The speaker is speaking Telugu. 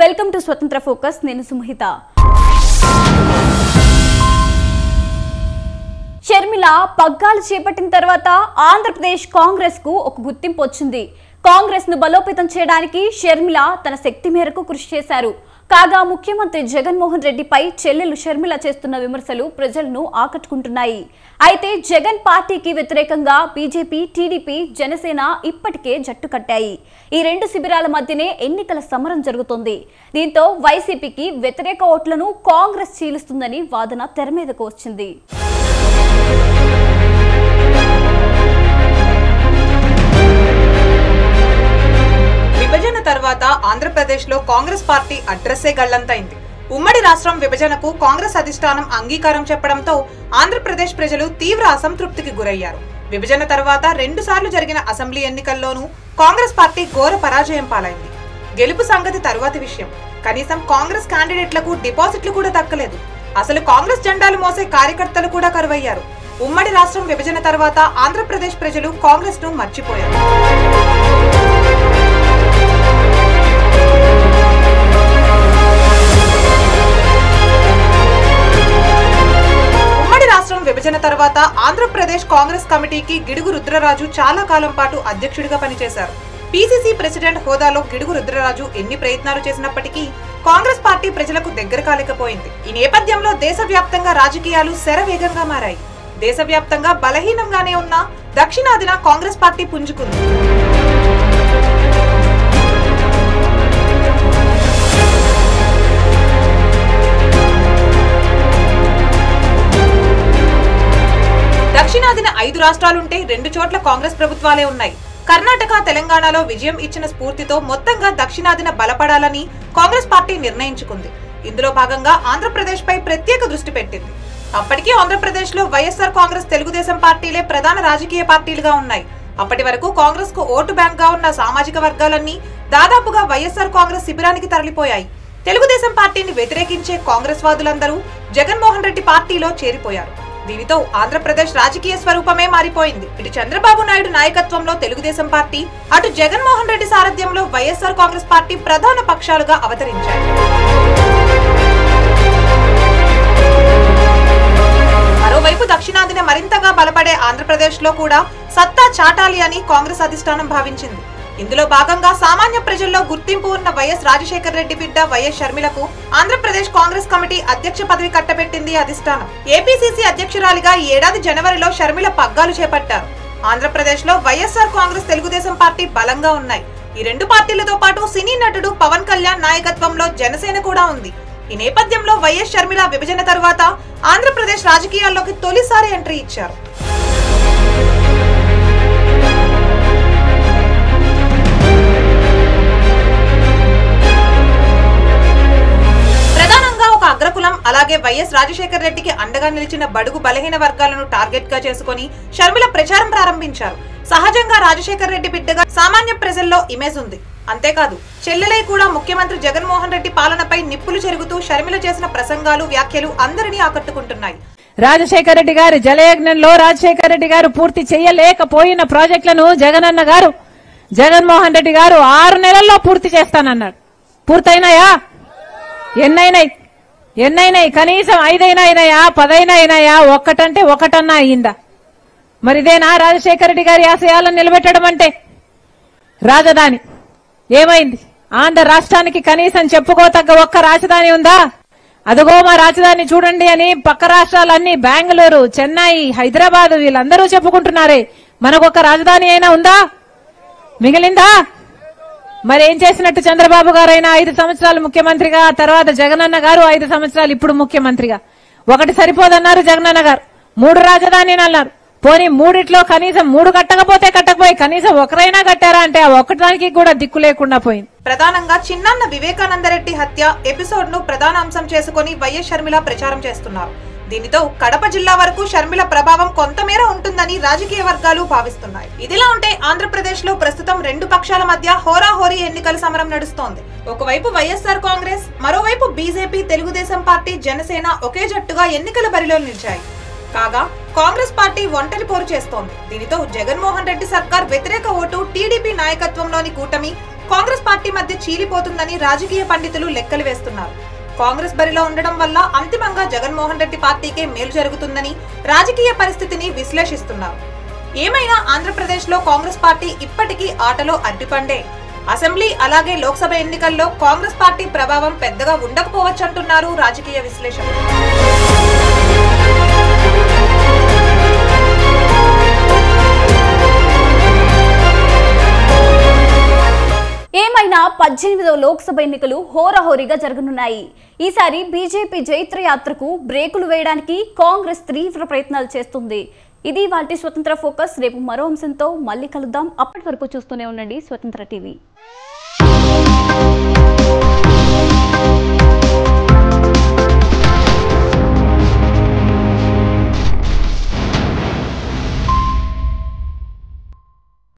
వెల్కమ్ టు స్వతంత్ర ఫోకస్ నేను సుమహిత షర్మిల పగ్గాలు చేపట్టిన తర్వాత ఆంధ్రప్రదేశ్ కాంగ్రెస్ కు ఒక గుర్తింపు వచ్చింది కాంగ్రెస్ ను బలోపేతం చేయడానికి షర్మిల తన శక్తి మేరకు కృషి చేశారు కాగా ముఖ్యమంత్రి జగన్మోహన్ రెడ్డిపై చెల్లెలు షర్మిల చేస్తున్న విమర్శలు ప్రజలను ఆకట్టుకుంటున్నాయి అయితే జగన్ పార్టీకి వ్యతిరేకంగా బీజేపీ టీడీపీ జనసేన ఇప్పటికే జట్టు కట్టాయి ఈ రెండు శిబిరాల మధ్యనే ఎన్నికల సమరం జరుగుతోంది దీంతో వైసీపీకి వ్యతిరేక ఓట్లను కాంగ్రెస్ చీలుస్తుందని వాదన తెర మీదకు వచ్చింది విభజన తర్వాత ఆంధ్రప్రదేశ్లో కాంగ్రెస్ పార్టీ అడ్రస్సే గల్లంతైంది ఉమ్మడి రాష్ట్రం విభజనకు కాంగ్రెస్ అధిష్టానం అంగీకారం చెప్పడంతో ఆంధ్రప్రదేశ్ ప్రజలు తీవ్ర అసంతృప్తికి గురయ్యారు విభజన తర్వాత రెండు సార్లు జరిగిన అసెంబ్లీ ఎన్నికల్లోనూ కాంగ్రెస్ పార్టీ ఘోర పరాజయం పాలైంది గెలుపు సంగతి తరువాతి విషయం కనీసం కాంగ్రెస్ క్యాండిడేట్లకు డిపాజిట్లు కూడా దక్కలేదు అసలు కాంగ్రెస్ జెండాలు మోసే కార్యకర్తలు కూడా కరువయ్యారు ఉమ్మడి రాష్ట్రం విభజన తర్వాత ఆంధ్రప్రదేశ్ ప్రజలు కాంగ్రెస్ ను మర్చిపోయారు ఉమ్మడి రాష్ట్రం విభజన తర్వాత ఆంధ్రప్రదేశ్ కాంగ్రెస్ కమిటీకి గిడుగు రుద్రరాజు చాలా కాలం పాటు అధ్యక్షుడిగా పనిచేశారు పీసీసీ ప్రెసిడెంట్ హోదాలో గిడుగు రుద్రరాజు ఎన్ని ప్రయత్నాలు చేసినప్పటికీ కాంగ్రెస్ పార్టీ ప్రజలకు దగ్గర కాలేకపోయింది ఈ నేపథ్యంలో దేశవ్యాప్తంగా రాజకీయాలు శరవేగంగా మారాయి దేశవ్యాప్తంగా బలహీనంగానే ఉన్న దక్షిణాదిన కాంగ్రెస్ పార్టీ పుంజుకుంది దక్షిణాదిన ఐదు రాష్ట్రాలుంటే రెండు చోట్ల కాంగ్రెస్ ప్రభుత్వాలే ఉన్నాయి కర్ణాటక తెలంగాణలో విజయం ఇచ్చిన స్ఫూర్తితో మొత్తంగా దక్షిణాదిన బలపడాలని కాంగ్రెస్ పార్టీ నిర్ణయించుకుంది ఇందులో భాగంగా ఆంధ్రప్రదేశ్ పై ప్రత్యేక దృష్టి పెట్టింది అప్పటికీ ఆంధ్రప్రదేశ్ లో వైఎస్ఆర్ కాంగ్రెస్ తెలుగుదేశం పార్టీలే ప్రధాన రాజకీయ పార్టీలుగా ఉన్నాయి అప్పటి వరకు కాంగ్రెస్ కు ఓటు బ్యాంక్ గా ఉన్న సామాజిక వర్గాలన్నీ దాదాపుగా వైఎస్ఆర్ కాంగ్రెస్ శిబిరానికి తరలిపోయాయి తెలుగుదేశం పార్టీని వ్యతిరేకించే కాంగ్రెస్ వాదులందరూ జగన్మోహన్ రెడ్డి పార్టీలో చేరిపోయారు దీనితో ఆంధ్రప్రదేశ్ రాజకీయ స్వరూపమే మారిపోయింది ఇటు చంద్రబాబు నాయుడు నాయకత్వంలో తెలుగుదేశం పార్టీ అటు జగన్మోహన్ రెడ్డి సారథ్యంలో వైఎస్ఆర్ కాంగ్రెస్ పార్టీ ప్రధాన పక్షాలుగా అవతరించాయి మరోవైపు దక్షిణాదిన మరింతగా బలపడే ఆంధ్రప్రదేశ్ లో కూడా సత్తా చాటాలి అని కాంగ్రెస్ అధిష్టానం భావించింది ఇందులో భాగంగా సామాన్య ప్రజల్లో గుర్తింపు ఉన్న వైఎస్ రాజశేఖర రెడ్డి బిడ్డ వైఎస్ షర్మిలకు ఆంధ్రప్రదేశ్ కాంగ్రెస్ కమిటీ అధ్యక్ష పదవి కట్టబెట్టింది అధిష్టానం ఏపీసీసీ అధ్యక్షురాలిగా ఈ ఏడాది జనవరిలో షర్మిల పగ్గాలు చేపట్టారు ఆంధ్రప్రదేశ్ లో వైఎస్ఆర్ కాంగ్రెస్ తెలుగుదేశం పార్టీ బలంగా ఉన్నాయి ఈ రెండు పార్టీలతో పాటు సినీ నటుడు పవన్ కళ్యాణ్ నాయకత్వంలో జనసేన కూడా ఉంది ఈ నేపథ్యంలో వైఎస్ షర్మిల విభజన తరువాత ఆంధ్రప్రదేశ్ రాజకీయాల్లోకి తొలిసారి ఎంట్రీ ఇచ్చారు ప్రధానంగా ఒక అగ్రకులం అలాగే వైఎస్ రాజశేఖర రెడ్డికి అండగా నిలిచిన బడుగు బలహీన వర్గాలను టార్గెట్ గా చేసుకుని షర్మిల ప్రచారం ప్రారంభించారు సహజంగా రాజశేఖర రెడ్డి బిడ్డగా సామాన్య ప్రజల్లో ఇమేజ్ ఉంది అంతేకాదు చెల్లెలై కూడా ముఖ్యమంత్రి జగన్మోహన్ రెడ్డి పాలనపై నిప్పులు చెరుగుతూ షర్మిల చేసిన ప్రసంగాలు వ్యాఖ్యలు అందరినీ ఆకట్టుకుంటున్నాయి రాజశేఖర రెడ్డి గారి జలయజ్ఞంలో రాజశేఖర రెడ్డి గారు పూర్తి చేయలేకపోయిన ప్రాజెక్టులను జగనన్న గారు జగన్మోహన్ రెడ్డి గారు ఆరు నెలల్లో పూర్తి చేస్తానన్నాడు పూర్తయినాయా ఎన్నైనాయి ఎన్నైనాయి కనీసం ఐదైనా అయినాయా పదైనా అయినాయా ఒక్కటంటే ఒకటన్నా అయిందా మరి ఇదేనా రాజశేఖర రెడ్డి గారి ఆశయాలను నిలబెట్టడం అంటే రాజధాని ఏమైంది ఆంధ్ర రాష్ట్రానికి కనీసం చెప్పుకోతగ్గ ఒక్క రాజధాని ఉందా అదిగో మా రాజధాని చూడండి అని పక్క రాష్ట్రాలన్నీ బెంగళూరు చెన్నై హైదరాబాద్ వీళ్ళందరూ చెప్పుకుంటున్నారే మనకొక రాజధాని అయినా ఉందా మిగిలిందా మరి ఏం చేసినట్టు చంద్రబాబు గారైనా ఐదు సంవత్సరాలు ముఖ్యమంత్రిగా ఆ తర్వాత జగనన్న గారు ఐదు సంవత్సరాలు ఇప్పుడు ముఖ్యమంత్రిగా ఒకటి సరిపోదన్నారు జగనన్న గారు మూడు రాజధాని అన్నారు పోనీ మూడిట్లో కనీసం మూడు కట్టకపోతే కట్టకపోయి కనీసం ఒకరైనా కట్టారా అంటే ఆ ఒక్కటానికి కూడా దిక్కు లేకుండా పోయింది ప్రధానంగా చిన్నన్న వివేకానందరెడ్డి హత్య ఎపిసోడ్ ను ప్రధాన అంశం చేసుకుని వైఎస్ షర్మిల ప్రచారం చేస్తున్నారు దీనితో కడప జిల్లా వరకు షర్మిల ప్రభావం కొంతమేర ఉంటుందని రాజకీయ వర్గాలు భావిస్తున్నాయి ఇదిలా ఉంటే ఆంధ్రప్రదేశ్ లో ప్రస్తుతం రెండు పక్షాల మధ్య హోరాహోరీ ఎన్నికల సమరం నడుస్తోంది ఒకవైపు వైఎస్ఆర్ కాంగ్రెస్ మరోవైపు బీజేపీ తెలుగుదేశం పార్టీ జనసేన ఒకే జట్టుగా ఎన్నికల బరిలో నిలిచాయి కాగా కాంగ్రెస్ పార్టీ ఒంటరి పోరు చేస్తోంది దీనితో జగన్మోహన్ రెడ్డి సర్కార్ వ్యతిరేక ఓటు టీడీపీ నాయకత్వంలోని కూటమి కాంగ్రెస్ పార్టీ మధ్య చీలిపోతుందని రాజకీయ పండితులు లెక్కలు వేస్తున్నారు కాంగ్రెస్ బరిలో ఉండడం వల్ల అంతిమంగా జగన్మోహన్ రెడ్డి పార్టీకే మేలు జరుగుతుందని రాజకీయ పరిస్థితిని విశ్లేషిస్తున్నారు ఏమైనా ఆంధ్రప్రదేశ్ లో కాంగ్రెస్ పార్టీ ఇప్పటికీ ఆటలో అడ్డిపండే అసెంబ్లీ అలాగే లోక్సభ ఎన్నికల్లో కాంగ్రెస్ పార్టీ ప్రభావం పెద్దగా ఉండకపోవచ్చంటున్నారు రాజకీయ విశ్లేషకులు ఏమైనా పద్దెనిమిదవ లోక్సభ ఎన్నికలు హోరాహోరీగా జరగనున్నాయి ఈసారి బీజేపీ జైత్ర యాత్రకు బ్రేకులు వేయడానికి కాంగ్రెస్ తీవ్ర ప్రయత్నాలు చేస్తుంది ఇది వాటి స్వతంత్ర ఫోకస్ రేపు మరో అంశంతో మళ్ళీ కలుద్దాం అప్పటి వరకు చూస్తూనే ఉండండి స్వతంత్ర టీవీ